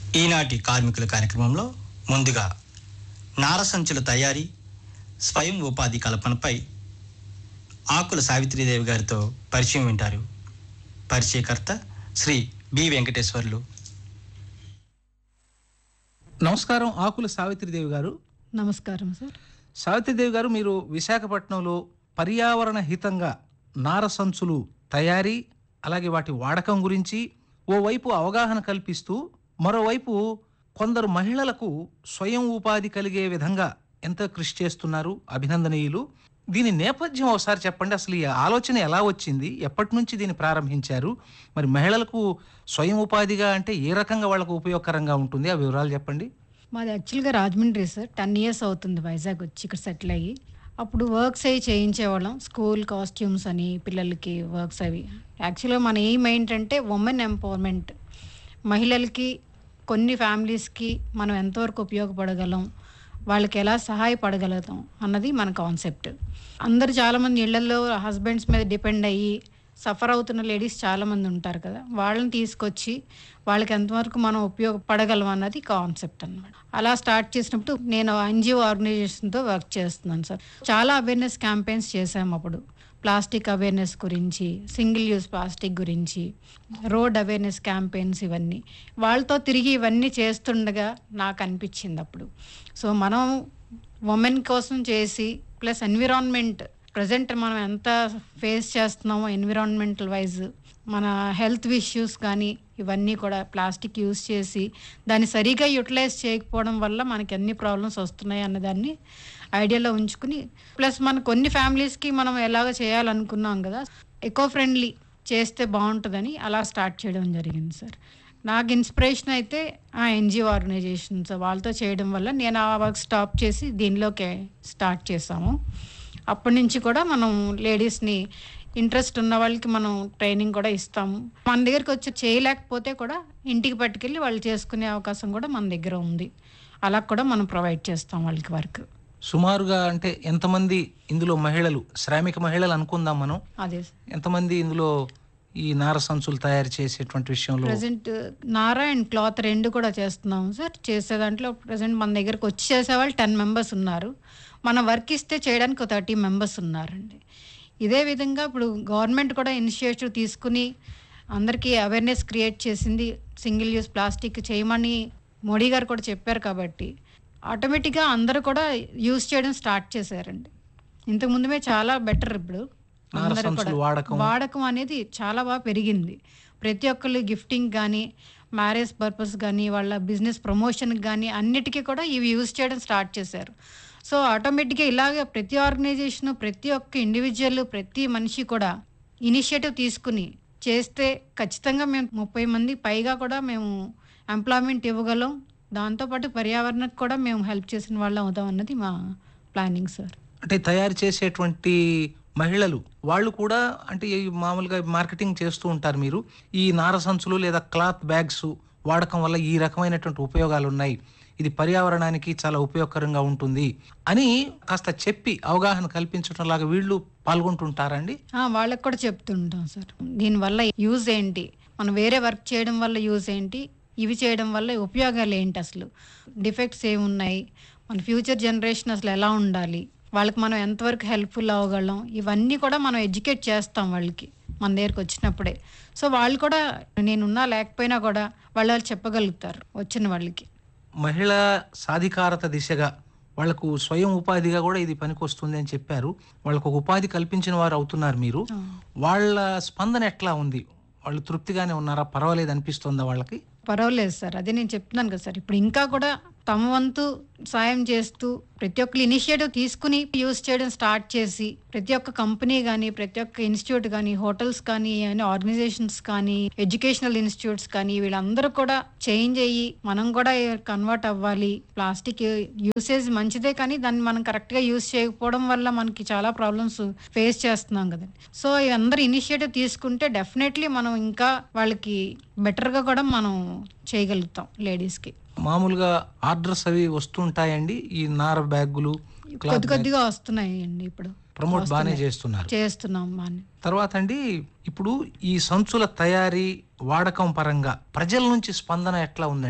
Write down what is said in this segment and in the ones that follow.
ఈనాటి కార్మికుల కార్యక్రమంలో ముందుగా నార సంచుల తయారీ స్వయం ఉపాధి కల్పనపై ఆకుల సావిత్రీదేవి గారితో పరిచయం వింటారు పరిచయకర్త శ్రీ బి వెంకటేశ్వర్లు నమస్కారం ఆకుల సావిత్రిదేవి గారు నమస్కారం సార్ సావిత్రిదేవి గారు మీరు విశాఖపట్నంలో పర్యావరణ హితంగా నార సంచులు తయారీ అలాగే వాటి వాడకం గురించి ఓవైపు అవగాహన కల్పిస్తూ మరోవైపు కొందరు మహిళలకు స్వయం ఉపాధి కలిగే విధంగా ఎంత కృషి చేస్తున్నారు అభినందనీయులు దీని నేపథ్యం ఒకసారి చెప్పండి అసలు ఈ ఆలోచన ఎలా వచ్చింది ఎప్పటి నుంచి దీన్ని ప్రారంభించారు మరి మహిళలకు స్వయం ఉపాధిగా అంటే ఏ రకంగా వాళ్ళకు ఉపయోగకరంగా ఉంటుంది ఆ వివరాలు చెప్పండి మాది యాక్చువల్గా రాజమండ్రి సార్ టెన్ ఇయర్స్ అవుతుంది వైజాగ్ వచ్చి ఇక్కడ సెటిల్ అయ్యి అప్పుడు వర్క్స్ అవి చేయించేవాళ్ళం స్కూల్ కాస్ట్యూమ్స్ అని పిల్లలకి వర్క్స్ అవి యాక్చువల్గా మన ఎయిమ్ ఏంటంటే ఉమెన్ ఎంపవర్మెంట్ మహిళలకి కొన్ని ఫ్యామిలీస్కి మనం ఎంతవరకు ఉపయోగపడగలం వాళ్ళకి ఎలా సహాయపడగలుగుతాం అన్నది మన కాన్సెప్ట్ అందరు చాలామంది ఇళ్లలో హస్బెండ్స్ మీద డిపెండ్ అయ్యి సఫర్ అవుతున్న లేడీస్ చాలామంది ఉంటారు కదా వాళ్ళని తీసుకొచ్చి వాళ్ళకి ఎంతవరకు మనం ఉపయోగపడగలం అన్నది కాన్సెప్ట్ అన్నమాట అలా స్టార్ట్ చేసినప్పుడు నేను ఎన్జిఓ ఆర్గనైజేషన్తో వర్క్ చేస్తున్నాను సార్ చాలా అవేర్నెస్ క్యాంపెయిన్స్ చేసాము అప్పుడు ప్లాస్టిక్ అవేర్నెస్ గురించి సింగిల్ యూజ్ ప్లాస్టిక్ గురించి రోడ్ అవేర్నెస్ క్యాంపెయిన్స్ ఇవన్నీ వాళ్ళతో తిరిగి ఇవన్నీ చేస్తుండగా నాకు అనిపించింది అప్పుడు సో మనం ఉమెన్ కోసం చేసి ప్లస్ ఎన్విరాన్మెంట్ ప్రజెంట్ మనం ఎంత ఫేస్ చేస్తున్నామో ఎన్విరాన్మెంటల్ వైజ్ మన హెల్త్ ఇష్యూస్ కానీ ఇవన్నీ కూడా ప్లాస్టిక్ యూస్ చేసి దాన్ని సరిగా యూటిలైజ్ చేయకపోవడం వల్ల మనకి ఎన్ని ప్రాబ్లమ్స్ వస్తున్నాయి అన్నదాన్ని ఐడియాలో ఉంచుకుని ప్లస్ మన కొన్ని ఫ్యామిలీస్కి మనం ఎలాగ చేయాలనుకున్నాం కదా ఎకో ఫ్రెండ్లీ చేస్తే బాగుంటుందని అలా స్టార్ట్ చేయడం జరిగింది సార్ నాకు ఇన్స్పిరేషన్ అయితే ఆ ఎన్జిఓ ఆర్గనైజేషన్స్ వాళ్ళతో చేయడం వల్ల నేను ఆ వర్క్ స్టాప్ చేసి దీనిలోకి స్టార్ట్ చేసాము అప్పటి నుంచి కూడా మనం లేడీస్ని ఇంట్రెస్ట్ ఉన్న వాళ్ళకి మనం ట్రైనింగ్ కూడా ఇస్తాము మన దగ్గరికి వచ్చి చేయలేకపోతే కూడా ఇంటికి పట్టుకెళ్ళి వాళ్ళు చేసుకునే అవకాశం కూడా మన దగ్గర ఉంది అలా కూడా మనం ప్రొవైడ్ చేస్తాం వాళ్ళకి వర్క్ సుమారుగా అంటే ఎంతమంది ఇందులో మహిళలు శ్రామిక మహిళలు అనుకుందాం మనం అదే ఎంతమంది ఇందులో ఈ నార సంచులు తయారు చేసేటువంటి విషయంలో ప్రజెంట్ నారా అండ్ క్లాత్ రెండు కూడా చేస్తున్నాం సార్ చేసే దాంట్లో ప్రజెంట్ మన దగ్గరకు వచ్చి చేసేవాళ్ళు టెన్ మెంబర్స్ ఉన్నారు మన వర్క్ ఇస్తే చేయడానికి ఒక థర్టీ మెంబర్స్ ఉన్నారండి ఇదే విధంగా ఇప్పుడు గవర్నమెంట్ కూడా ఇనిషియేటివ్ తీసుకుని అందరికీ అవేర్నెస్ క్రియేట్ చేసింది సింగిల్ యూస్ ప్లాస్టిక్ చేయమని మోడీ గారు కూడా చెప్పారు కాబట్టి ఆటోమేటిక్గా అందరూ కూడా యూస్ చేయడం స్టార్ట్ చేశారండి ఇంతకు ముందుమే చాలా బెటర్ ఇప్పుడు నార అందరూ కూడా సంచులు వాడకం వాడకం అనేది చాలా బాగా పెరిగింది ప్రతి ఒక్కళ్ళు గిఫ్టింగ్ కానీ మ్యారేజ్ పర్పస్ కానీ వాళ్ళ బిజినెస్ ప్రమోషన్కి కానీ అన్నిటికీ కూడా ఇవి యూజ్ చేయడం స్టార్ట్ చేశారు సో ఆటోమేటిక్గా ఇలాగ ప్రతి ఆర్గనైజేషన్ ప్రతి ఒక్క ఇండివిజువల్ ప్రతి మనిషి కూడా ఇనిషియేటివ్ తీసుకుని చేస్తే ఖచ్చితంగా మేము ముప్పై మంది పైగా కూడా మేము ఎంప్లాయ్మెంట్ ఇవ్వగలం దాంతోపాటు పర్యావరణకు కూడా మేము హెల్ప్ చేసిన వాళ్ళం అవుతాం అన్నది మా ప్లానింగ్ సార్ అంటే తయారు చేసేటువంటి మహిళలు వాళ్ళు కూడా అంటే ఈ మామూలుగా మార్కెటింగ్ చేస్తూ ఉంటారు మీరు ఈ నార సంచులు లేదా క్లాత్ బ్యాగ్స్ వాడకం వల్ల ఈ రకమైనటువంటి ఉపయోగాలు ఉన్నాయి ఇది పర్యావరణానికి చాలా ఉపయోగకరంగా ఉంటుంది అని కాస్త చెప్పి అవగాహన కల్పించడం లాగా వీళ్ళు పాల్గొంటుంటారండి ఆ, వాళ్ళకి కూడా చెప్తుంటాం సార్ దీనివల్ల యూజ్ ఏంటి మనం వేరే వర్క్ చేయడం వల్ల యూజ్ ఏంటి ఇవి చేయడం వల్ల ఉపయోగాలు ఏంటి అసలు డిఫెక్ట్స్ ఏమున్నాయి మన ఫ్యూచర్ జనరేషన్ అసలు ఎలా ఉండాలి వాళ్ళకి మనం ఎంతవరకు హెల్ప్ఫుల్ అవ్వగలం ఇవన్నీ కూడా మనం ఎడ్యుకేట్ చేస్తాం వాళ్ళకి మన దగ్గరికి వచ్చినప్పుడే సో వాళ్ళు కూడా నేనున్నా లేకపోయినా కూడా వాళ్ళు వాళ్ళు చెప్పగలుగుతారు వచ్చిన వాళ్ళకి మహిళా సాధికారత దిశగా వాళ్లకు స్వయం ఉపాధిగా కూడా ఇది పనికొస్తుంది అని చెప్పారు వాళ్ళకు ఒక ఉపాధి కల్పించిన వారు అవుతున్నారు మీరు వాళ్ళ స్పందన ఎట్లా ఉంది వాళ్ళు తృప్తిగానే ఉన్నారా పర్వాలేదు అనిపిస్తుందా వాళ్ళకి పర్వాలేదు సార్ అదే నేను చెప్తున్నాను కదా సార్ ఇప్పుడు ఇంకా కూడా తమ వంతు సాయం చేస్తూ ప్రతి ఒక్కరు ఇనిషియేటివ్ తీసుకుని యూజ్ చేయడం స్టార్ట్ చేసి ప్రతి ఒక్క కంపెనీ కానీ ప్రతి ఒక్క ఇన్స్టిట్యూట్ కానీ హోటల్స్ కానీ అని ఆర్గనైజేషన్స్ కానీ ఎడ్యుకేషనల్ ఇన్స్టిట్యూట్స్ కానీ వీళ్ళందరూ కూడా చేంజ్ అయ్యి మనం కూడా కన్వర్ట్ అవ్వాలి ప్లాస్టిక్ యూసేజ్ మంచిదే కానీ దాన్ని మనం కరెక్ట్గా యూజ్ చేయకపోవడం వల్ల మనకి చాలా ప్రాబ్లమ్స్ ఫేస్ చేస్తున్నాం కదండి సో అందరు ఇనిషియేటివ్ తీసుకుంటే డెఫినెట్లీ మనం ఇంకా వాళ్ళకి బెటర్గా కూడా మనం చేయగలుగుతాం లేడీస్కి మామూలుగా ఆర్డర్స్ అవి వస్తుంటాయండి ఈ నార బ్యాగులు కొద్ది కొద్దిగా వస్తున్నాయి అండి ఇప్పుడు ప్రమోట్ బాగానే చేస్తున్నారు చేస్తున్నాం బాగా తర్వాత అండి ఇప్పుడు ఈ సంచుల తయారీ వాడకం పరంగా ప్రజల నుంచి స్పందన ఎట్లా ఉందండి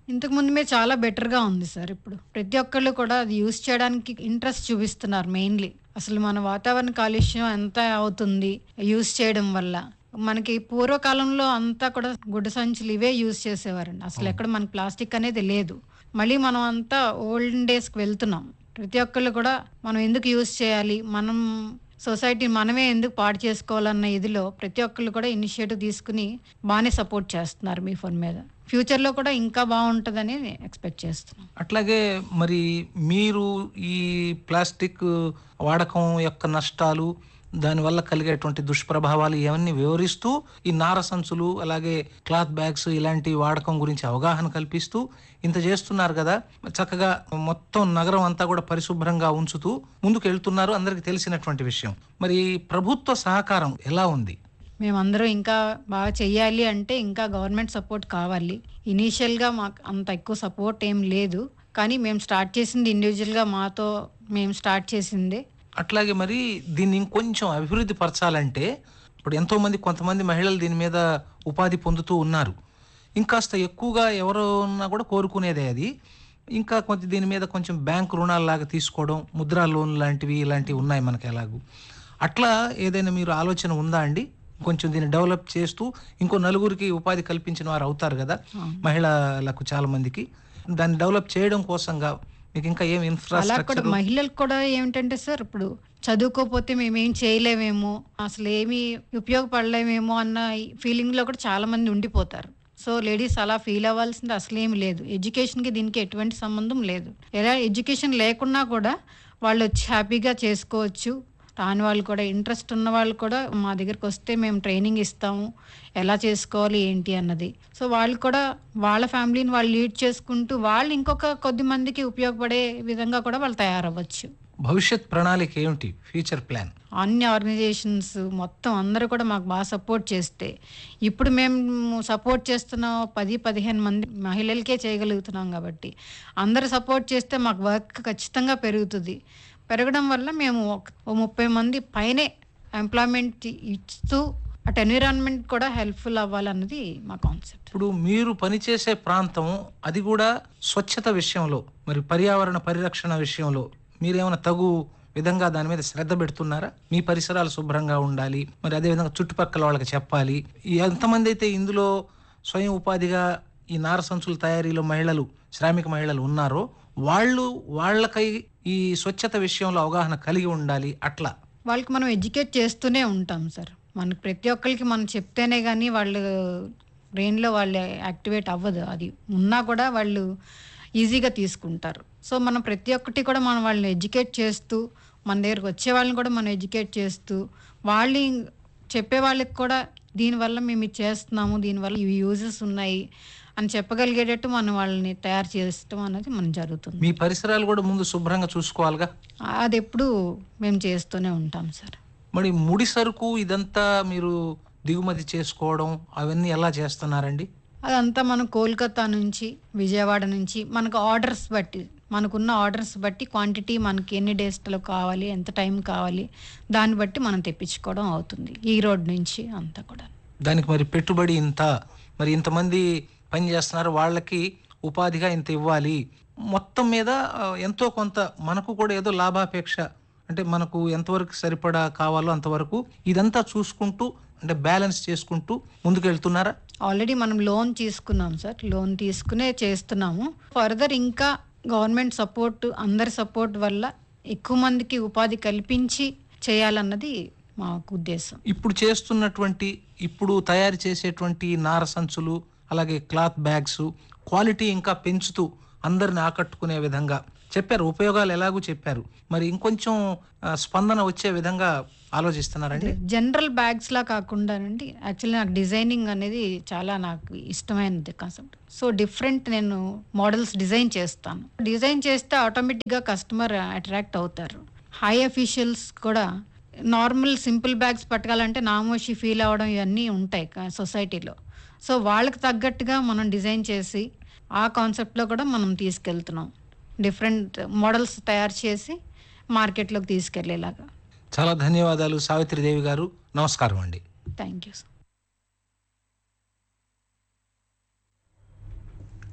ఇంతకు ముందు మీద చాలా బెటర్గా ఉంది సార్ ఇప్పుడు ప్రతి ఒక్కళ్ళు కూడా అది యూస్ చేయడానికి ఇంట్రెస్ట్ చూపిస్తున్నారు మెయిన్లీ అసలు మన వాతావరణ కాలుష్యం ఎంత అవుతుంది యూస్ చేయడం వల్ల మనకి పూర్వకాలంలో అంతా కూడా గుడ్డ సంచులు ఇవే యూస్ చేసేవారండి అసలు ఎక్కడ మనకి ప్లాస్టిక్ అనేది లేదు మళ్ళీ మనం అంతా ఓల్డెన్ డేస్కి వెళ్తున్నాం ప్రతి ఒక్కళ్ళు కూడా మనం ఎందుకు యూస్ చేయాలి మనం సొసైటీ మనమే ఎందుకు పాడు చేసుకోవాలన్న ఇదిలో ప్రతి ఒక్కళ్ళు కూడా ఇనిషియేటివ్ తీసుకుని బాగానే సపోర్ట్ చేస్తున్నారు మీ ఫోన్ మీద ఫ్యూచర్లో కూడా ఇంకా బాగుంటుందని ఎక్స్పెక్ట్ చేస్తున్నాం అట్లాగే మరి మీరు ఈ ప్లాస్టిక్ వాడకం యొక్క నష్టాలు దానివల్ల కలిగేటువంటి దుష్ప్రభావాలు ఇవన్నీ వివరిస్తూ ఈ నార సంచులు అలాగే క్లాత్ బ్యాగ్స్ ఇలాంటి వాడకం గురించి అవగాహన కల్పిస్తూ ఇంత చేస్తున్నారు కదా చక్కగా మొత్తం నగరం అంతా కూడా పరిశుభ్రంగా ఉంచుతూ ముందుకు వెళ్తున్నారు అందరికీ తెలిసినటువంటి విషయం మరి ప్రభుత్వ సహకారం ఎలా ఉంది మేమందరం ఇంకా బాగా చెయ్యాలి అంటే ఇంకా గవర్నమెంట్ సపోర్ట్ కావాలి ఇనీషియల్గా మాకు అంత ఎక్కువ సపోర్ట్ ఏం లేదు కానీ మేము స్టార్ట్ చేసింది ఇండివిజువల్గా మాతో మేము స్టార్ట్ చేసిందే అట్లాగే మరి దీన్ని ఇంకొంచెం అభివృద్ధి పరచాలంటే ఇప్పుడు ఎంతో మంది కొంతమంది మహిళలు దీని మీద ఉపాధి పొందుతూ ఉన్నారు ఇంకాస్త ఎక్కువగా ఎవరు ఉన్నా కూడా కోరుకునేదే అది ఇంకా కొంచెం దీని మీద కొంచెం బ్యాంక్ రుణాలలాగా తీసుకోవడం ముద్రా లోన్ లాంటివి ఇలాంటివి ఉన్నాయి మనకి ఎలాగూ అట్లా ఏదైనా మీరు ఆలోచన ఉందా అండి కొంచెం దీన్ని డెవలప్ చేస్తూ ఇంకో నలుగురికి ఉపాధి కల్పించిన వారు అవుతారు కదా మహిళలకు చాలా మందికి దాన్ని డెవలప్ చేయడం కోసంగా మీకు ఇంకా ఏం అలా కూడా ఇన్ఫ్రాస్ట్రక్చర్ మహిళలకు కూడా ఏమిటంటే సార్ ఇప్పుడు చదువుకోకపోతే మేమేం చేయలేమేమో అసలు ఏమీ ఉపయోగపడలేమేమో అన్న ఫీలింగ్ లో కూడా చాలా మంది ఉండిపోతారు సో లేడీస్ అలా ఫీల్ అవ్వాల్సింది అసలు ఏమి లేదు ఎడ్యుకేషన్కి దీనికి ఎటువంటి సంబంధం లేదు ఎలా ఎడ్యుకేషన్ లేకున్నా కూడా వాళ్ళు వచ్చి హ్యాపీగా చేసుకోవచ్చు రాని వాళ్ళు కూడా ఇంట్రెస్ట్ ఉన్న వాళ్ళు కూడా మా దగ్గరికి వస్తే మేము ట్రైనింగ్ ఇస్తాము ఎలా చేసుకోవాలి ఏంటి అన్నది సో వాళ్ళు కూడా వాళ్ళ ఫ్యామిలీని వాళ్ళు లీడ్ చేసుకుంటూ వాళ్ళు ఇంకొక కొద్ది మందికి ఉపయోగపడే విధంగా కూడా వాళ్ళు తయారవ్వచ్చు భవిష్యత్ ప్రణాళిక ఏమిటి ఫ్యూచర్ ప్లాన్ అన్ని ఆర్గనైజేషన్స్ మొత్తం అందరూ కూడా మాకు బాగా సపోర్ట్ చేస్తే ఇప్పుడు మేము సపోర్ట్ చేస్తున్న పది పదిహేను మంది మహిళలకే చేయగలుగుతున్నాం కాబట్టి అందరూ సపోర్ట్ చేస్తే మాకు వర్క్ ఖచ్చితంగా పెరుగుతుంది పెరగడం వల్ల మేము ఒక ఓ ముప్పై మంది పైనే ఎంప్లాయ్మెంట్ ఇస్తూ అటు ఎన్విరాన్మెంట్ కూడా హెల్ప్ఫుల్ అవ్వాలన్నది మా కాన్సెప్ట్ ఇప్పుడు మీరు పనిచేసే ప్రాంతం అది కూడా స్వచ్ఛత విషయంలో మరి పర్యావరణ పరిరక్షణ విషయంలో మీరేమైనా తగు విధంగా దాని మీద శ్రద్ధ పెడుతున్నారా మీ పరిసరాలు శుభ్రంగా ఉండాలి మరి అదే విధంగా చుట్టుపక్కల వాళ్ళకి చెప్పాలి ఈ ఎంతమంది అయితే ఇందులో స్వయం ఉపాధిగా ఈ నార సంచుల తయారీలో మహిళలు శ్రామిక మహిళలు ఉన్నారో వాళ్ళు వాళ్ళకై ఈ స్వచ్ఛత విషయంలో అవగాహన కలిగి ఉండాలి అట్లా వాళ్ళకి మనం ఎడ్యుకేట్ చేస్తూనే ఉంటాం సార్ మనకి ప్రతి ఒక్కరికి మనం చెప్తేనే కానీ వాళ్ళు బ్రెయిన్లో వాళ్ళు యాక్టివేట్ అవ్వదు అది ఉన్నా కూడా వాళ్ళు ఈజీగా తీసుకుంటారు సో మనం ప్రతి ఒక్కటి కూడా మనం వాళ్ళని ఎడ్యుకేట్ చేస్తూ మన దగ్గరకు వచ్చే వాళ్ళని కూడా మనం ఎడ్యుకేట్ చేస్తూ వాళ్ళు చెప్పే వాళ్ళకి కూడా దీనివల్ల మేము ఇది చేస్తున్నాము దీనివల్ల ఇవి యూజెస్ ఉన్నాయి అని చెప్పగలిగేటట్టు మనం వాళ్ళని తయారు చేయడం అనేది మనం జరుగుతుంది మీ పరిసరాలు కూడా ముందు శుభ్రంగా చూసుకోవాలిగా అది ఎప్పుడు మేము చేస్తూనే ఉంటాం సార్ మరి ముడి సరుకు ఇదంతా మీరు దిగుమతి చేసుకోవడం అవన్నీ ఎలా చేస్తున్నారండి అదంతా మనం కోల్కతా నుంచి విజయవాడ నుంచి మనకు ఆర్డర్స్ బట్టి మనకున్న ఆర్డర్స్ బట్టి క్వాంటిటీ మనకి ఎన్ని డేస్లో కావాలి ఎంత టైం కావాలి దాన్ని బట్టి మనం తెప్పించుకోవడం అవుతుంది ఈ రోడ్ నుంచి అంతా కూడా దానికి మరి పెట్టుబడి ఇంత మరి ఇంతమంది పని చేస్తున్నారు వాళ్ళకి ఉపాధిగా ఇంత ఇవ్వాలి మొత్తం మీద ఆ, ఎంతో కొంత మనకు కూడా ఏదో లాభాపేక్ష అంటే మనకు ఎంతవరకు సరిపడా కావాలో అంతవరకు ఇదంతా చూసుకుంటూ అంటే బ్యాలెన్స్ చేసుకుంటూ ముందుకు వెళ్తున్నారా ఆల్రెడీ మనం లోన్ తీసుకున్నాం సార్ లోన్ తీసుకునే చేస్తున్నాము ఫర్దర్ ఇంకా గవర్నమెంట్ సపోర్ట్ అందరి సపోర్ట్ వల్ల ఎక్కువ మందికి ఉపాధి కల్పించి చేయాలన్నది మాకు ఉద్దేశం ఇప్పుడు చేస్తున్నటువంటి ఇప్పుడు తయారు చేసేటువంటి నార సంచులు అలాగే క్లాత్ బ్యాగ్స్ క్వాలిటీ ఇంకా పెంచుతూ అందరిని ఆకట్టుకునే విధంగా చెప్పారు ఉపయోగాలు ఎలాగూ చెప్పారు మరి ఇంకొంచెం ఆ, స్పందన వచ్చే విధంగా ఆలోచిస్తున్నారండి జనరల్ బ్యాగ్స్ లా కాకుండా అండి యాక్చువల్లీ నాకు డిజైనింగ్ అనేది చాలా నాకు ఇష్టమైనది కాన్సెప్ట్ సో డిఫరెంట్ నేను మోడల్స్ డిజైన్ చేస్తాను డిజైన్ చేస్తే ఆటోమేటిక్గా కస్టమర్ అట్రాక్ట్ అవుతారు హై అఫీషియల్స్ కూడా నార్మల్ సింపుల్ బ్యాగ్స్ పట్టుకోవాలంటే నామోషి ఫీల్ అవ్వడం ఇవన్నీ ఉంటాయి సొసైటీలో సో వాళ్ళకి తగ్గట్టుగా మనం డిజైన్ చేసి ఆ కాన్సెప్ట్లో కూడా మనం తీసుకెళ్తున్నాం డిఫరెంట్ మోడల్స్ తయారు చేసి మార్కెట్లోకి తీసుకెళ్ళేలాగా చాలా ధన్యవాదాలు సావిత్రిదేవి గారు నమస్కారం అండి థ్యాంక్ యూ సార్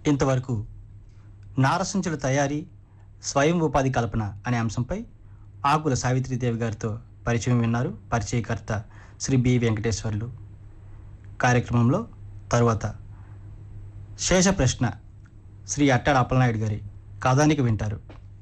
ఇంతవరకు నారసంచుల తయారీ స్వయం ఉపాధి కల్పన అనే అంశంపై ఆకుల సావిత్రీదేవి గారితో పరిచయం విన్నారు పరిచయకర్త శ్రీ బి వెంకటేశ్వర్లు కార్యక్రమంలో తరువాత శేష ప్రశ్న శ్రీ అట్టాడ అప్పలనాయుడు గారి కథానికి వింటారు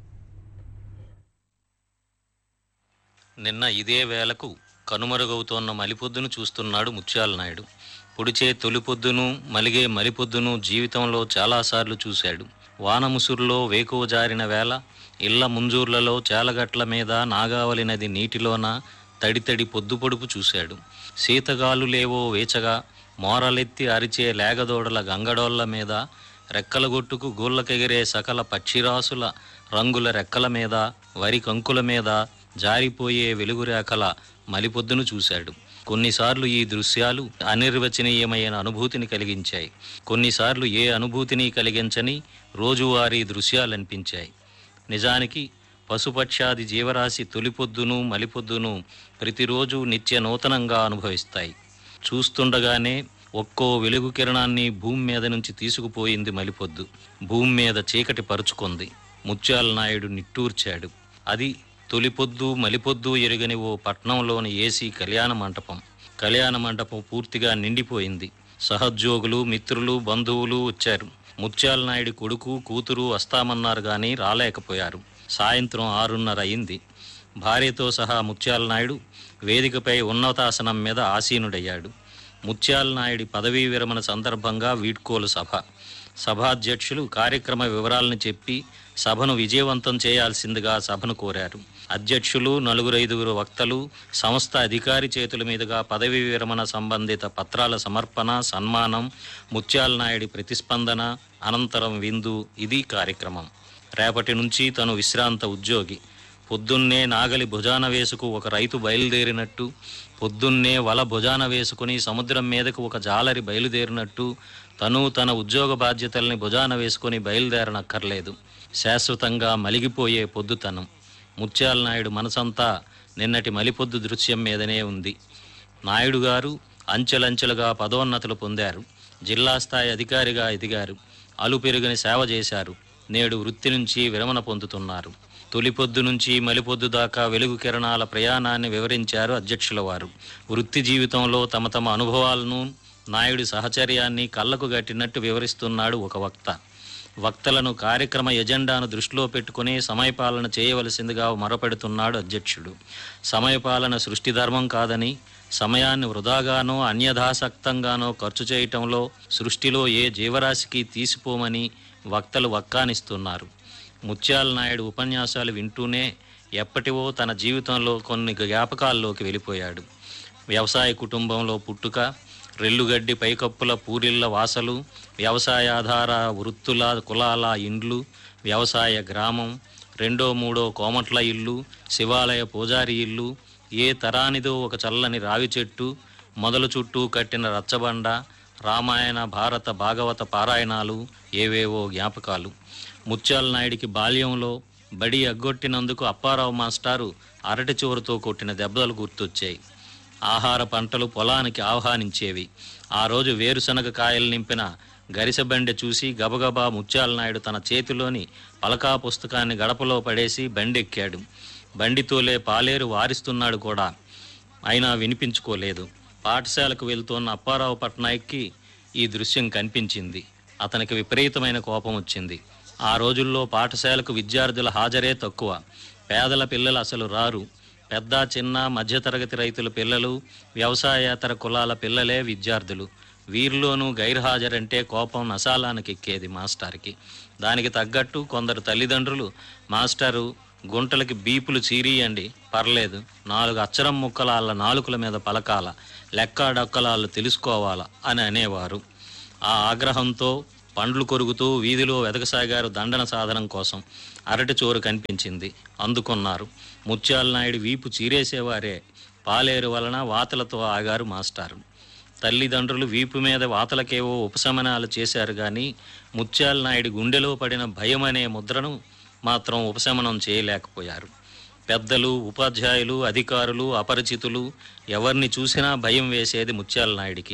నిన్న ఇదే వేళకు కనుమరుగవుతోన్న మలిపొద్దును చూస్తున్నాడు ముత్యాల నాయుడు పొడిచే తొలిపొద్దును మలిగే మలిపొద్దును జీవితంలో చాలాసార్లు చూశాడు వానముసురులో వేకువ జారిన వేళ ఇళ్ల ముంజూర్లలో చేలగట్ల మీద నాగావలి నది నీటిలోన తడితడి పొద్దు పొడుపు చూశాడు శీతగాలులేవో వేచగా మోరలెత్తి అరిచే లేగదోడల గంగడోళ్ల మీద రెక్కల గొట్టుకు గూళ్ళకెగిరే సకల పక్షిరాసుల రంగుల రెక్కల మీద వరి కంకుల మీద జారిపోయే వెలుగురేఖల మలిపొద్దును చూశాడు కొన్నిసార్లు ఈ దృశ్యాలు అనిర్వచనీయమైన అనుభూతిని కలిగించాయి కొన్నిసార్లు ఏ అనుభూతిని కలిగించని రోజువారీ దృశ్యాలనిపించాయి నిజానికి పశుపక్షాది జీవరాశి తొలిపొద్దును మలిపొద్దును ప్రతిరోజు నిత్య నూతనంగా అనుభవిస్తాయి చూస్తుండగానే ఒక్కో వెలుగు కిరణాన్ని భూమి మీద నుంచి తీసుకుపోయింది మలిపొద్దు భూమి మీద చీకటి పరుచుకుంది ముత్యాల నాయుడు నిట్టూర్చాడు అది తొలిపొద్దు మలిపొద్దు ఎరుగని ఓ పట్నంలోని ఏసీ కళ్యాణ మంటపం కళ్యాణ మంటపం పూర్తిగా నిండిపోయింది సహోద్యోగులు మిత్రులు బంధువులు వచ్చారు ముత్యాల నాయుడు కొడుకు కూతురు వస్తామన్నారు కానీ రాలేకపోయారు సాయంత్రం ఆరున్నర అయింది భార్యతో సహా ముత్యాల నాయుడు వేదికపై ఉన్నతాసనం మీద ఆసీనుడయ్యాడు ముత్యాల నాయుడి పదవీ విరమణ సందర్భంగా వీడ్కోలు సభ సభాధ్యక్షులు కార్యక్రమ వివరాలను చెప్పి సభను విజయవంతం చేయాల్సిందిగా సభను కోరారు అధ్యక్షులు నలుగురు ఐదుగురు వక్తలు సంస్థ అధికారి చేతుల మీదుగా పదవీ విరమణ సంబంధిత పత్రాల సమర్పణ సన్మానం ముత్యాల నాయుడి ప్రతిస్పందన అనంతరం విందు ఇది కార్యక్రమం రేపటి నుంచి తను విశ్రాంత ఉద్యోగి పొద్దున్నే నాగలి భుజాన వేసుకు ఒక రైతు బయలుదేరినట్టు పొద్దున్నే వల భుజాన వేసుకుని సముద్రం మీదకు ఒక జాలరి బయలుదేరినట్టు తను తన ఉద్యోగ బాధ్యతల్ని భుజాన వేసుకుని బయలుదేరనక్కర్లేదు శాశ్వతంగా మలిగిపోయే పొద్దుతనం ముత్యాల నాయుడు మనసంతా నిన్నటి మలిపొద్దు దృశ్యం మీదనే ఉంది నాయుడు గారు అంచెలంచెలుగా పదోన్నతులు పొందారు జిల్లా స్థాయి అధికారిగా ఎదిగారు అలు పెరుగని సేవ చేశారు నేడు వృత్తి నుంచి విరమణ పొందుతున్నారు తొలిపొద్దు నుంచి మలిపొద్దు దాకా వెలుగు కిరణాల ప్రయాణాన్ని వివరించారు అధ్యక్షుల వారు వృత్తి జీవితంలో తమ తమ అనుభవాలను నాయుడి సహచర్యాన్ని కళ్ళకు గట్టినట్టు వివరిస్తున్నాడు ఒక వక్త వక్తలను కార్యక్రమ ఎజెండాను దృష్టిలో పెట్టుకుని సమయపాలన చేయవలసిందిగా మొరపెడుతున్నాడు అధ్యక్షుడు సమయపాలన సృష్టి ధర్మం కాదని సమయాన్ని వృధాగానో అన్యథాసక్తంగానో ఖర్చు చేయటంలో సృష్టిలో ఏ జీవరాశికి తీసిపోమని వక్తలు వక్కానిస్తున్నారు ముత్యాల నాయుడు ఉపన్యాసాలు వింటూనే ఎప్పటివో తన జీవితంలో కొన్ని జ్ఞాపకాల్లోకి వెళ్ళిపోయాడు వ్యవసాయ కుటుంబంలో పుట్టుక రెల్లుగడ్డి పైకప్పుల పూరిళ్ల వాసలు వ్యవసాయాధార వృత్తుల కులాల ఇండ్లు వ్యవసాయ గ్రామం రెండో మూడో కోమట్ల ఇల్లు శివాలయ పూజారి ఇల్లు ఏ తరానిదో ఒక చల్లని రావి చెట్టు మొదలు చుట్టూ కట్టిన రచ్చబండ రామాయణ భారత భాగవత పారాయణాలు ఏవేవో జ్ఞాపకాలు ముత్యాల నాయుడికి బాల్యంలో బడి అగ్గొట్టినందుకు అప్పారావు మాస్టారు అరటి చివరితో కొట్టిన దెబ్బలు గుర్తొచ్చాయి ఆహార పంటలు పొలానికి ఆహ్వానించేవి ఆ రోజు వేరుశనగ కాయలు నింపిన గరిసెబండె చూసి గబగబా ముత్యాల నాయుడు తన చేతిలోని పలకా పుస్తకాన్ని గడపలో పడేసి బండెక్కాడు బండితోలే పాలేరు వారిస్తున్నాడు కూడా అయినా వినిపించుకోలేదు పాఠశాలకు వెళ్తున్న అప్పారావు పట్నాయక్కి ఈ దృశ్యం కనిపించింది అతనికి విపరీతమైన కోపం వచ్చింది ఆ రోజుల్లో పాఠశాలకు విద్యార్థుల హాజరే తక్కువ పేదల పిల్లలు అసలు రారు పెద్ద చిన్న మధ్యతరగతి రైతుల పిల్లలు వ్యవసాయేతర కులాల పిల్లలే విద్యార్థులు వీరిలోనూ గైర్హాజరంటే కోపం నశాలానికి ఎక్కేది మాస్టర్కి దానికి తగ్గట్టు కొందరు తల్లిదండ్రులు మాస్టరు గుంటలకి బీపులు చీరియండి పర్లేదు నాలుగు అచ్చరం ముక్కల వాళ్ళ నాలుకల మీద పలకాల లెక్క డొక్కలాళ్ళు తెలుసుకోవాలా అని అనేవారు ఆ ఆగ్రహంతో పండ్లు కొరుకుతూ వీధిలో వెతకసాగారు దండన సాధనం కోసం అరటి చోరు కనిపించింది అందుకున్నారు ముత్యాల నాయుడు వీపు చీరేసేవారే పాలేరు వలన వాతలతో ఆగారు మాస్టారు తల్లిదండ్రులు వీపు మీద వాతలకేవో ఉపశమనాలు చేశారు కానీ ముత్యాల నాయుడు గుండెలో పడిన భయం అనే ముద్రను మాత్రం ఉపశమనం చేయలేకపోయారు పెద్దలు ఉపాధ్యాయులు అధికారులు అపరిచితులు ఎవరిని చూసినా భయం వేసేది ముత్యాల నాయుడికి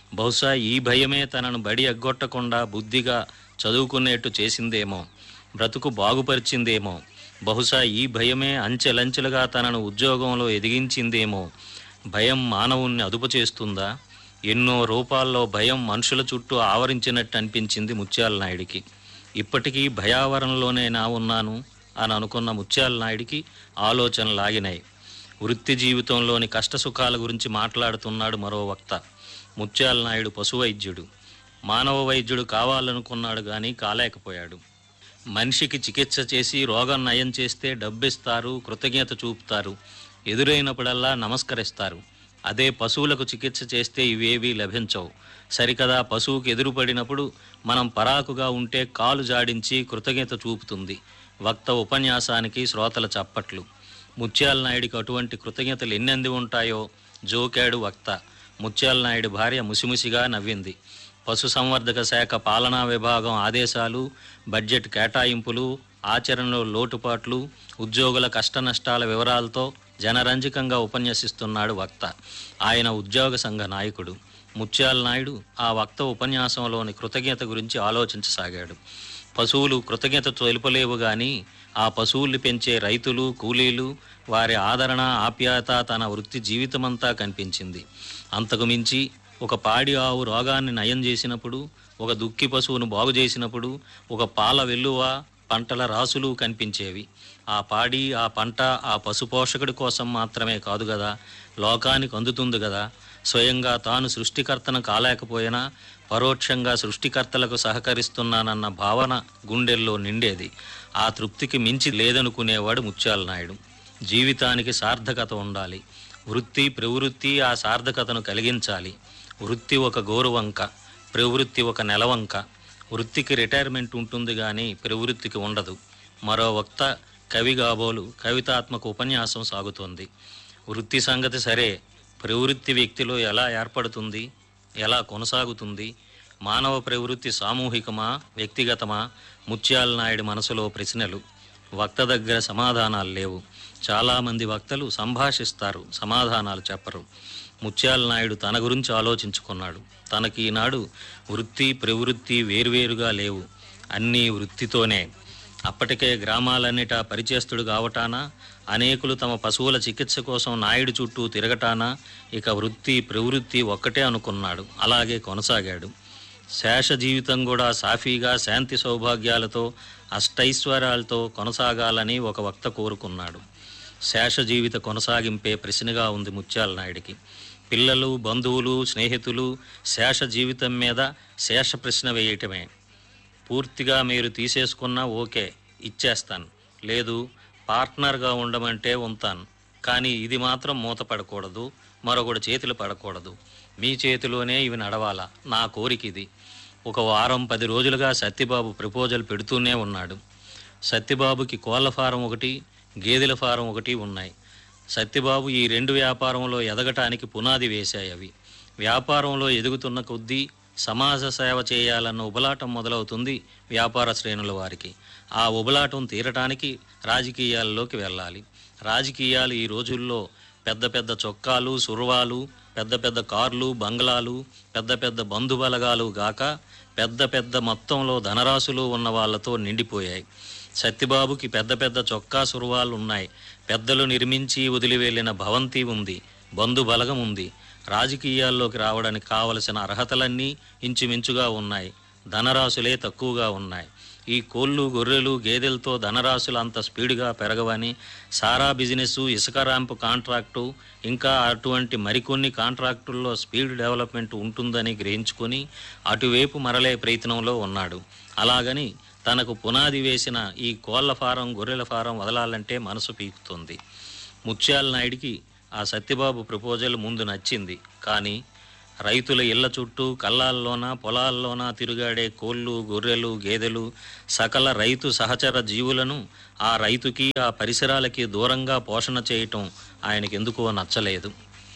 బహుశా ఈ భయమే తనను బడి ఎగ్గొట్టకుండా బుద్ధిగా చదువుకునేట్టు చేసిందేమో బ్రతుకు బాగుపరిచిందేమో బహుశా ఈ భయమే అంచెలంచెలుగా తనను ఉద్యోగంలో ఎదిగించిందేమో భయం మానవుణ్ణి అదుపు చేస్తుందా ఎన్నో రూపాల్లో భయం మనుషుల చుట్టూ ఆవరించినట్టు అనిపించింది ముత్యాల నాయుడికి ఇప్పటికీ భయావరణలోనే నా ఉన్నాను అని అనుకున్న ముత్యాల నాయుడికి ఆలోచన లాగినాయి వృత్తి జీవితంలోని కష్టసుఖాల గురించి మాట్లాడుతున్నాడు మరో వక్త ముత్యాల నాయుడు పశు వైద్యుడు మానవ వైద్యుడు కావాలనుకున్నాడు కానీ కాలేకపోయాడు మనిషికి చికిత్స చేసి రోగం నయం చేస్తే డబ్బిస్తారు కృతజ్ఞత చూపుతారు ఎదురైనప్పుడల్లా నమస్కరిస్తారు అదే పశువులకు చికిత్స చేస్తే ఇవేవీ లభించవు సరికదా పశువుకు ఎదురుపడినప్పుడు మనం పరాకుగా ఉంటే కాలు జాడించి కృతజ్ఞత చూపుతుంది వక్త ఉపన్యాసానికి శ్రోతల చప్పట్లు ముత్యాల నాయుడికి అటువంటి కృతజ్ఞతలు ఎన్నెంది ఉంటాయో జోకాడు వక్త ముత్యాల నాయుడు భార్య ముసిముసిగా నవ్వింది పశుసంవర్ధక శాఖ పాలనా విభాగం ఆదేశాలు బడ్జెట్ కేటాయింపులు ఆచరణలో లోటుపాట్లు ఉద్యోగుల కష్టనష్టాల వివరాలతో జనరంజకంగా ఉపన్యసిస్తున్నాడు వక్త ఆయన ఉద్యోగ సంఘ నాయకుడు ముత్యాల నాయుడు ఆ వక్త ఉపన్యాసంలోని కృతజ్ఞత గురించి ఆలోచించసాగాడు పశువులు కృతజ్ఞత తెలుపలేవు గాని ఆ పశువుల్ని పెంచే రైతులు కూలీలు వారి ఆదరణ ఆప్యాయత తన వృత్తి జీవితమంతా కనిపించింది అంతకు మించి ఒక పాడి ఆవు రోగాన్ని నయం చేసినప్పుడు ఒక దుక్కి పశువును బాగు చేసినప్పుడు ఒక పాల వెల్లువ పంటల రాసులు కనిపించేవి ఆ పాడి ఆ పంట ఆ పశుపోషకుడి కోసం మాత్రమే కాదు కదా లోకానికి అందుతుంది కదా స్వయంగా తాను సృష్టికర్తను కాలేకపోయినా పరోక్షంగా సృష్టికర్తలకు సహకరిస్తున్నానన్న భావన గుండెల్లో నిండేది ఆ తృప్తికి మించి లేదనుకునేవాడు ముత్యాల నాయుడు జీవితానికి సార్థకత ఉండాలి వృత్తి ప్రవృత్తి ఆ సార్థకతను కలిగించాలి వృత్తి ఒక గౌరవంక ప్రవృత్తి ఒక నెలవంక వృత్తికి రిటైర్మెంట్ ఉంటుంది కానీ ప్రవృత్తికి ఉండదు మరో వక్త కవి కాబోలు కవితాత్మక ఉపన్యాసం సాగుతోంది వృత్తి సంగతి సరే ప్రవృత్తి వ్యక్తిలో ఎలా ఏర్పడుతుంది ఎలా కొనసాగుతుంది మానవ ప్రవృత్తి సామూహికమా వ్యక్తిగతమా ముత్యాల నాయుడి మనసులో ప్రశ్నలు వక్త దగ్గర సమాధానాలు లేవు చాలామంది వక్తలు సంభాషిస్తారు సమాధానాలు చెప్పరు ముత్యాల నాయుడు తన గురించి ఆలోచించుకున్నాడు తనకి ఈనాడు వృత్తి ప్రవృత్తి వేరువేరుగా లేవు అన్నీ వృత్తితోనే అప్పటికే గ్రామాలన్నిటా పరిచేస్తుడు కావటాన అనేకులు తమ పశువుల చికిత్స కోసం నాయుడు చుట్టూ తిరగటానా ఇక వృత్తి ప్రవృత్తి ఒక్కటే అనుకున్నాడు అలాగే కొనసాగాడు శేష జీవితం కూడా సాఫీగా శాంతి సౌభాగ్యాలతో అష్టైశ్వర్యాలతో కొనసాగాలని ఒక వక్త కోరుకున్నాడు శేష జీవిత కొనసాగింపే ప్రశ్నగా ఉంది ముత్యాల నాయుడికి పిల్లలు బంధువులు స్నేహితులు శేష జీవితం మీద శేష ప్రశ్న వేయటమే పూర్తిగా మీరు తీసేసుకున్నా ఓకే ఇచ్చేస్తాను లేదు పార్ట్నర్గా ఉండమంటే ఉంటాను కానీ ఇది మాత్రం మూత పడకూడదు మరొకటి చేతులు పడకూడదు మీ చేతిలోనే ఇవి నడవాలా నా కోరిక ఇది ఒక వారం పది రోజులుగా సత్యబాబు ప్రపోజల్ పెడుతూనే ఉన్నాడు సత్యబాబుకి కోళ్ళ ఫారం ఒకటి గేదెల ఫారం ఒకటి ఉన్నాయి సత్యబాబు ఈ రెండు వ్యాపారంలో ఎదగటానికి పునాది వేశాయి అవి వ్యాపారంలో ఎదుగుతున్న కొద్దీ సమాజ సేవ చేయాలన్న ఉబలాటం మొదలవుతుంది వ్యాపార శ్రేణుల వారికి ఆ ఉబలాటం తీరటానికి రాజకీయాల్లోకి వెళ్ళాలి రాజకీయాలు ఈ రోజుల్లో పెద్ద పెద్ద చొక్కాలు సుర్వాలు పెద్ద పెద్ద కార్లు బంగ్లాలు పెద్ద పెద్ద బంధుబలగాలు గాక పెద్ద పెద్ద మొత్తంలో ధనరాశులు ఉన్న వాళ్ళతో నిండిపోయాయి సత్యబాబుకి పెద్ద పెద్ద చొక్కా సుర్వాలు ఉన్నాయి పెద్దలు నిర్మించి వదిలివెళ్ళిన భవంతి ఉంది బంధు బలగం ఉంది రాజకీయాల్లోకి రావడానికి కావలసిన అర్హతలన్నీ ఇంచుమించుగా ఉన్నాయి ధనరాశులే తక్కువగా ఉన్నాయి ఈ కోళ్ళు గొర్రెలు గేదెలతో ధనరాశులు అంత స్పీడ్గా పెరగవని సారా బిజినెస్ ఇసుక ర్యాంపు కాంట్రాక్టు ఇంకా అటువంటి మరికొన్ని కాంట్రాక్టుల్లో స్పీడ్ డెవలప్మెంట్ ఉంటుందని గ్రహించుకొని అటువైపు మరలే ప్రయత్నంలో ఉన్నాడు అలాగని తనకు పునాది వేసిన ఈ కోళ్ల ఫారం గొర్రెల ఫారం వదలాలంటే మనసు పీకుతుంది ముత్యాల నాయుడికి ఆ సత్యబాబు ప్రపోజల్ ముందు నచ్చింది కానీ రైతుల ఇళ్ల చుట్టూ కళ్ళాల్లోన పొలాల్లోన తిరుగాడే కోళ్ళు గొర్రెలు గేదెలు సకల రైతు సహచర జీవులను ఆ రైతుకి ఆ పరిసరాలకి దూరంగా పోషణ చేయటం ఆయనకి ఎందుకో నచ్చలేదు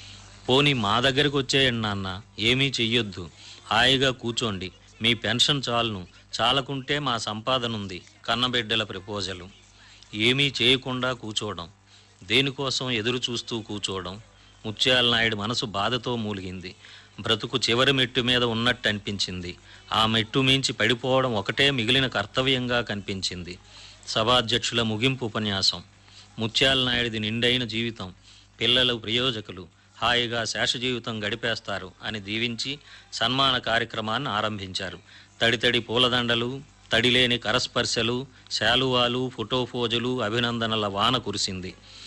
పోనీ మా దగ్గరికి వచ్చేయండి నాన్న ఏమీ చెయ్యొద్దు హాయిగా కూర్చోండి మీ పెన్షన్ చాలును చాలకుంటే మా సంపాదన ఉంది కన్నబిడ్డల ప్రపోజలు ఏమీ చేయకుండా కూర్చోవడం దేనికోసం ఎదురు చూస్తూ కూర్చోవడం ముత్యాల నాయుడు మనసు బాధతో మూలిగింది బ్రతుకు చివరి మెట్టు మీద ఉన్నట్టు అనిపించింది ఆ మెట్టు మించి పడిపోవడం ఒకటే మిగిలిన కర్తవ్యంగా కనిపించింది సభాధ్యక్షుల ముగింపు ఉపన్యాసం ముత్యాల నాయుడిది నిండైన జీవితం పిల్లలు ప్రయోజకులు హాయిగా శేష జీవితం గడిపేస్తారు అని దీవించి సన్మాన కార్యక్రమాన్ని ఆరంభించారు తడితడి పూలదండలు తడిలేని కరస్పర్శలు శాలువాలు ఫోటోఫోజులు అభినందనల వాన కురిసింది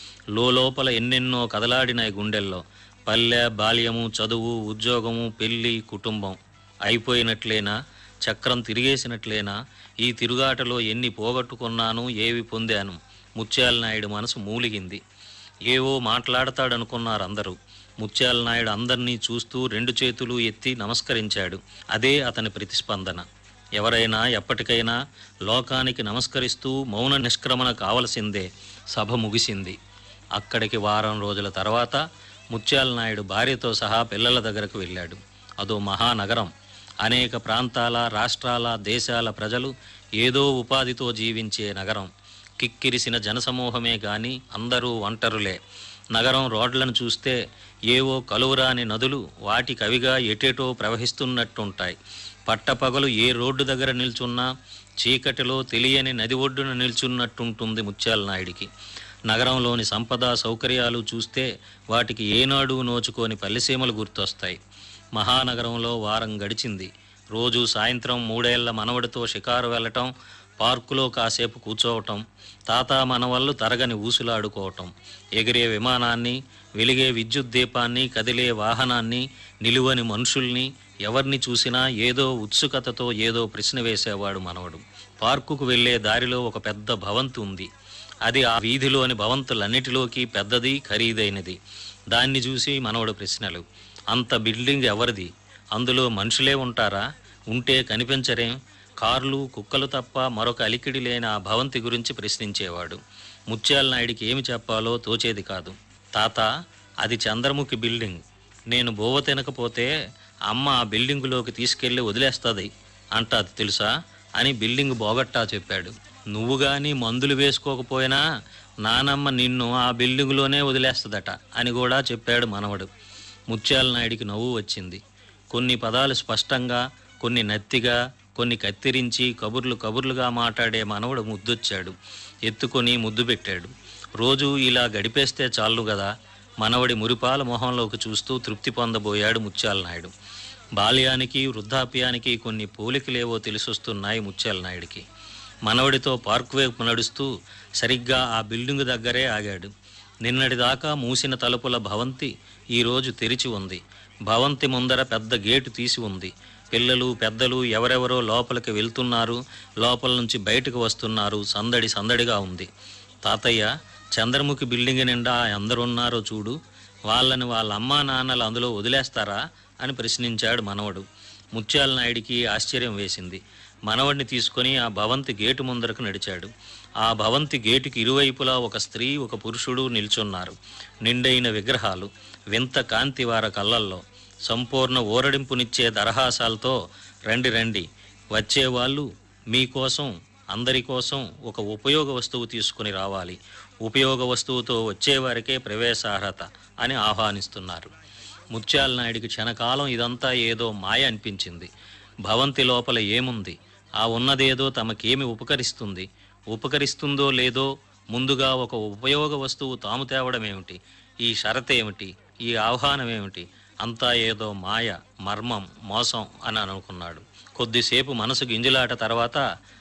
లోపల ఎన్నెన్నో కదలాడినాయి గుండెల్లో పల్లె బాల్యము చదువు ఉద్యోగము పెళ్లి కుటుంబం అయిపోయినట్లేనా చక్రం తిరిగేసినట్లేనా ఈ తిరుగాటలో ఎన్ని పోగొట్టుకున్నాను ఏవి పొందాను ముత్యాల నాయుడు మనసు మూలిగింది ఏవో మాట్లాడతాడనుకున్నారు అందరూ ముత్యాల నాయుడు అందరినీ చూస్తూ రెండు చేతులు ఎత్తి నమస్కరించాడు అదే అతని ప్రతిస్పందన ఎవరైనా ఎప్పటికైనా లోకానికి నమస్కరిస్తూ మౌన నిష్క్రమణ కావలసిందే సభ ముగిసింది అక్కడికి వారం రోజుల తర్వాత ముత్యాల నాయుడు భార్యతో సహా పిల్లల దగ్గరకు వెళ్ళాడు అదో మహానగరం అనేక ప్రాంతాల రాష్ట్రాల దేశాల ప్రజలు ఏదో ఉపాధితో జీవించే నగరం కిక్కిరిసిన జనసమూహమే గాని అందరూ ఒంటరులే నగరం రోడ్లను చూస్తే ఏవో కలువురాని నదులు వాటి కవిగా ఎటేటో ప్రవహిస్తున్నట్టుంటాయి పట్టపగలు ఏ రోడ్డు దగ్గర నిల్చున్నా చీకటిలో తెలియని నది ఒడ్డున నిల్చున్నట్టుంటుంది ముత్యాల నాయుడికి నగరంలోని సంపద సౌకర్యాలు చూస్తే వాటికి ఏనాడు నోచుకోని పల్లెసీమలు గుర్తొస్తాయి మహానగరంలో వారం గడిచింది రోజు సాయంత్రం మూడేళ్ల మనవడితో షికారు వెళ్ళటం పార్కులో కాసేపు కూర్చోవటం తాత మనవళ్ళు తరగని ఊసులాడుకోవటం ఎగిరే విమానాన్ని వెలిగే విద్యుత్ దీపాన్ని కదిలే వాహనాన్ని నిలువని మనుషుల్ని ఎవరిని చూసినా ఏదో ఉత్సుకతతో ఏదో ప్రశ్న వేసేవాడు మనవడు పార్కుకు వెళ్ళే దారిలో ఒక పెద్ద భవంతి ఉంది అది ఆ వీధిలోని భవంతులన్నిటిలోకి పెద్దది ఖరీదైనది దాన్ని చూసి మనవడు ప్రశ్నలు అంత బిల్డింగ్ ఎవరిది అందులో మనుషులే ఉంటారా ఉంటే కనిపించరేం కార్లు కుక్కలు తప్ప మరొక అలికిడి లేని ఆ భవంతి గురించి ప్రశ్నించేవాడు ముత్యాల నాయుడికి ఏమి చెప్పాలో తోచేది కాదు తాత అది చంద్రముఖి బిల్డింగ్ నేను బోవ తినకపోతే అమ్మ ఆ బిల్డింగులోకి తీసుకెళ్లి వదిలేస్తుంది అంటాది తెలుసా అని బిల్డింగ్ బోగట్టా చెప్పాడు నువ్వు గాని మందులు వేసుకోకపోయినా నానమ్మ నిన్ను ఆ బిల్డింగులోనే వదిలేస్తుందట అని కూడా చెప్పాడు మనవడు ముత్యాల నాయుడికి నవ్వు వచ్చింది కొన్ని పదాలు స్పష్టంగా కొన్ని నత్తిగా కొన్ని కత్తిరించి కబుర్లు కబుర్లుగా మాట్లాడే మనవడు ముద్దొచ్చాడు ఎత్తుకొని ముద్దు పెట్టాడు రోజు ఇలా గడిపేస్తే చాలు కదా మనవడి మురిపాల మొహంలోకి చూస్తూ తృప్తి పొందబోయాడు ముత్యాల నాయుడు బాల్యానికి వృద్ధాప్యానికి కొన్ని పోలికలేవో తెలిసొస్తున్నాయి ముత్యాల నాయుడికి మనవడితో పార్క్ వైపు నడుస్తూ సరిగ్గా ఆ బిల్డింగ్ దగ్గరే ఆగాడు నిన్నటిదాకా మూసిన తలుపుల భవంతి ఈరోజు తెరిచి ఉంది భవంతి ముందర పెద్ద గేటు తీసి ఉంది పిల్లలు పెద్దలు ఎవరెవరో లోపలికి వెళ్తున్నారు లోపల నుంచి బయటకు వస్తున్నారు సందడి సందడిగా ఉంది తాతయ్య చంద్రముఖి బిల్డింగ్ నిండా అందరున్నారో చూడు వాళ్ళని వాళ్ళ అమ్మా నాన్నలు అందులో వదిలేస్తారా అని ప్రశ్నించాడు మనవడు ముత్యాల నాయుడికి ఆశ్చర్యం వేసింది మనవడిని తీసుకొని ఆ భవంతి గేటు ముందరకు నడిచాడు ఆ భవంతి గేటుకి ఇరువైపులా ఒక స్త్రీ ఒక పురుషుడు నిల్చున్నారు నిండైన విగ్రహాలు వింత కాంతి వార కళ్ళల్లో సంపూర్ణ ఊరడింపునిచ్చే దరహాసాలతో రండి రండి వచ్చేవాళ్ళు మీకోసం అందరి కోసం ఒక ఉపయోగ వస్తువు తీసుకుని రావాలి ఉపయోగ వస్తువుతో వచ్చేవారికే ప్రవేశార్హత అని ఆహ్వానిస్తున్నారు ముత్యాల నాయుడికి క్షణకాలం ఇదంతా ఏదో మాయ అనిపించింది భవంతి లోపల ఏముంది ఆ ఉన్నదేదో తమకేమి ఉపకరిస్తుంది ఉపకరిస్తుందో లేదో ముందుగా ఒక ఉపయోగ వస్తువు తాము తేవడం ఏమిటి ఈ షరత్ ఏమిటి ఈ ఆహ్వానం ఏమిటి అంతా ఏదో మాయ మర్మం మోసం అని అనుకున్నాడు కొద్దిసేపు మనసు గింజలాట తర్వాత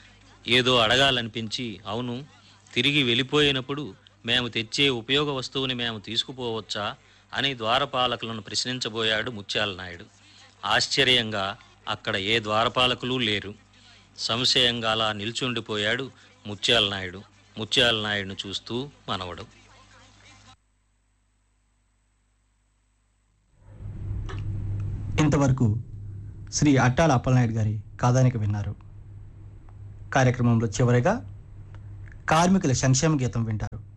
ఏదో అడగాలనిపించి అవును తిరిగి వెళ్ళిపోయినప్పుడు మేము తెచ్చే ఉపయోగ వస్తువుని మేము తీసుకుపోవచ్చా అని ద్వారపాలకులను ప్రశ్నించబోయాడు ముత్యాల నాయుడు ఆశ్చర్యంగా అక్కడ ఏ ద్వారపాలకులు లేరు సంశయంగా అలా నిల్చుండిపోయాడు ముత్యాల నాయుడు ముత్యాల నాయుడును చూస్తూ మనవడు ఇంతవరకు శ్రీ అట్టాల అప్పలనాయుడు గారి కథానిక విన్నారు కార్యక్రమంలో చివరిగా కార్మికుల సంక్షేమ గీతం వింటారు